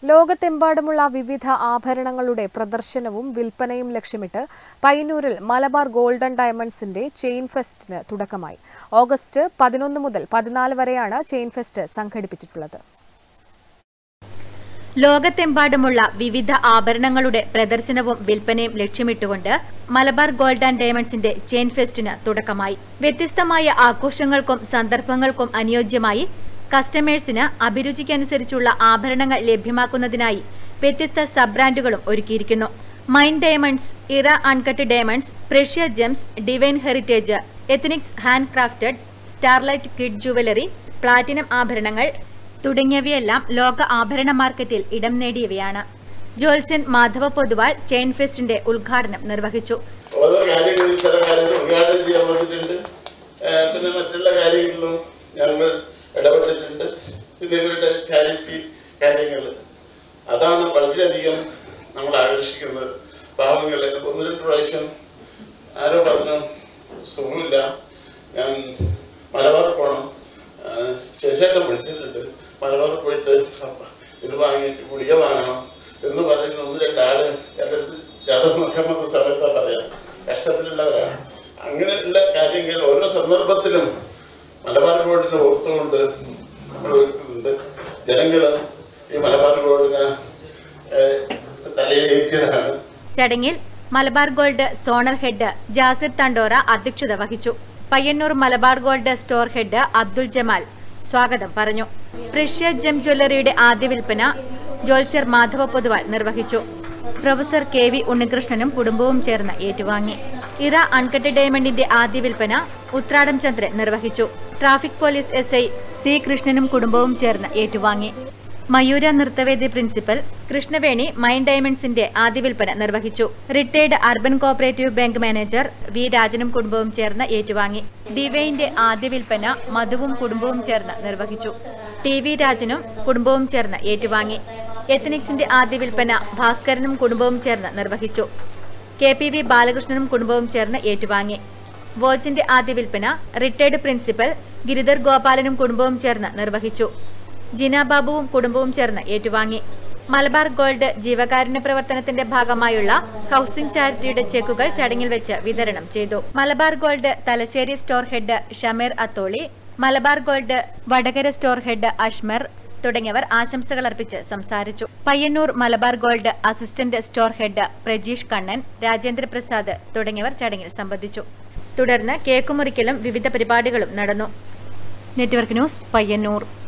ലോകത്തെമ്പാടുമുള്ള വിവിധ ആഭരണങ്ങളുടെ പ്രദർശനവും വിൽപ്പനയും ലക്ഷ്യമിട്ട് പയ്യന്നൂരിൽ മലബാർ ഗോൾഡൻ ഡയമണ്ട്സിന്റെ ചെയിൻ ഫെസ്റ്റിന് തുടക്കമായി ഓഗസ്റ്റ് പതിനൊന്ന് മുതൽ പതിനാല് വരെയാണ് ചെയിൻ ഫെസ്റ്റ് സംഘടിപ്പിച്ചിട്ടുള്ളത് ലോകത്തെമ്പാടുമുള്ള വിവിധ ആഭരണങ്ങളുടെ പ്രദർശനവും വിൽപ്പനയും ലക്ഷ്യമിട്ടുകൊണ്ട് മലബാർ ഗോൾഡ് ആൻഡ് ഡയമണ്ട്സിന്റെ ചെയിൻ ഫെസ്റ്റിന് തുടക്കമായി വ്യത്യസ്തമായ ആഘോഷങ്ങൾക്കും സന്ദർഭങ്ങൾക്കും അനുയോജ്യമായി കസ്റ്റമേഴ്സിന് അഭിരുചിക്കനുസരിച്ചുള്ള ആഭരണങ്ങൾ ലഭ്യമാക്കുന്നതിനായി വ്യത്യസ്ത സബ് ബ്രാൻഡുകളും ഒരുക്കിയിരിക്കുന്നു Mine Diamonds Era Uncut Diamonds Precia Gems Divine Heritage Ethnix Hand Crafted Starlight Kid Jewellery platinum ആഭരണങ്ങൾ തുടങ്ങിയവയെല്ലാം ലോക ആഭരണ മാർക്കറ്റിൽ ഇടം നേടിയവയാണ് ജോത്സ്യൻ മാധവ പൊതുവാൾ ചെയിൻ ഫെസ്റ്റിന്റെ ഉദ്ഘാടനം നിർവഹിച്ചു ഓരോ കാര്യങ്ങളിൽ ചില കാര്യങ്ങൾ ഉദ്ഘാടനം ചെയ്യാൻ വന്നിട്ടുണ്ട് ഏഹ് പിന്നെ മറ്റുള്ള കാര്യങ്ങളിലും ഞങ്ങൾ ഇടപെട്ടിട്ടുണ്ട് പിന്നെ ഇവരുടെ ചാരിറ്റി കാര്യങ്ങൾ അതാണ് വളരെയധികം നമ്മൾ ആകർഷിക്കുന്നത് പാവങ്ങൾ ഒന്ന് രണ്ട് പ്രാവശ്യം ആരോ പറഞ്ഞു സുഖമില്ല ഞാൻ മലബാർ പോകണം ആഹ് ശശിയേട്ടൻ വിളിച്ചിട്ടുണ്ട് മലബാർ പോയിട്ട് അപ്പ- ഇത് വാങ്ങിയിട്ട് ഗുളിക വാങ്ങണം എന്ന് പറയുന്ന ഒന്ന് രണ്ടാള് എൻ്റെ അടുത്ത് ജാതകം നോക്കാൻ വന്ന സമയത്താ പറയാം കഷ്ടത്തിലുള്ളവരാണ് അങ്ങനെയുള്ള കാര്യങ്ങൾ ഓരോ സന്ദർഭത്തിലും മലബാർ ഗോൾഡിനെ ഓർത്തുകൊണ്ട് നമ്മൾ ഒരുക്കുന്നുണ്ട് ജനങ്ങൾ ഈ മലബാർ ഗോൾഡിനെ ഏഹ്, തലയിലേറ്റിയതാണ് ചടങ്ങിൽ Malabar Gold zonal head Jasir Thandora അധ്യക്ഷത വഹിച്ചു Payyanur Malabar Gold store head Abdul Jamal സ്വാഗതം പറഞ്ഞു പ്രഷ്യ ജെം ജ്വല്ലറിയുടെ ആദ്യ വിൽപ്പന ജോത്സ്യർ മാധവ പൊതുവാൾ നിർവഹിച്ചു പ്രൊഫസർ കെ വി ഉണ്ണികൃഷ്ണനും കുടുംബവും ചേർന്ന് ഏറ്റുവാങ്ങി ഇറ അൺകട്ട് ഡയമണ്ടിന്റെ ആദ്യ വിൽപ്പന ഉത്രാടം ചന്ദ്രൻ നിർവഹിച്ചു traffic police S I C കൃഷ്ണനും കുടുംബവും ചേർന്ന് ഏറ്റുവാങ്ങി മയൂര നൃത്തവേദി പ്രിൻസിപ്പൽ കൃഷ്ണവേണി മൈൻ ഡയമണ്ട്സിന്റെ ആദ്യ വിൽപ്പന നിർവഹിച്ചു retired urban cooperative bank manager V രാജനും കുടുംബവും ചേർന്ന് ഏറ്റുവാങ്ങി ഡിവൈന്റെ ആദ്യ വിൽപ്പന മധുവും കുടുംബവും ചേർന്ന് നിർവഹിച്ചു ടി വി രാജനും കുടുംബവും ചേർന്ന് ഏറ്റുവാങ്ങി എത്തനിക്സിന്റെ ആദ്യ വിൽപ്പന ഭാസ്കരനും കുടുംബവും ചേർന്ന് നിർവഹിച്ചു കെ പി വി ബാലകൃഷ്ണനും കുടുംബവും ചേർന്ന് ഏറ്റുവാങ്ങി വോച്ചിന്റെ ആദ്യ വിൽപ്പന റിട്ടയർഡ് പ്രിൻസിപ്പൽ ഗിരിധർ ഗോപാലനും കുടുംബവും ചേർന്ന് നിർവഹിച്ചു ജിന ബാബുവും കുടുംബവും ചേർന്ന് ഏറ്റുവാങ്ങി മലബാർ ഗോൾഡ് ജീവകാരുണ്യ പ്രവർത്തനത്തിന്റെ ഭാഗമായുള്ള ഹൗസിംഗ് ചാരിറ്റിയുടെ ചെക്കുകൾ ചടങ്ങിൽ വെച്ച് വിതരണം ചെയ്തു Malabar Gold Thalassery store head Shameer Atholi Malabar Gold Vadakara store head Ashmar തുടങ്ങിയവർ ആശംസകൾ അർപ്പിച്ച് സംസാരിച്ചു Payyanur Malabar Gold assistant store head Prajeesh Kannan Rajendra Prasad തുടങ്ങിയവർ ചടങ്ങിൽ സംബന്ധിച്ചു തുടർന്ന് കേക്കുമുറിക്കലും വിവിധ പരിപാടികളും നടന്നു നെറ്റ്വർക്ക് ന്യൂസ് പയ്യന്നൂർ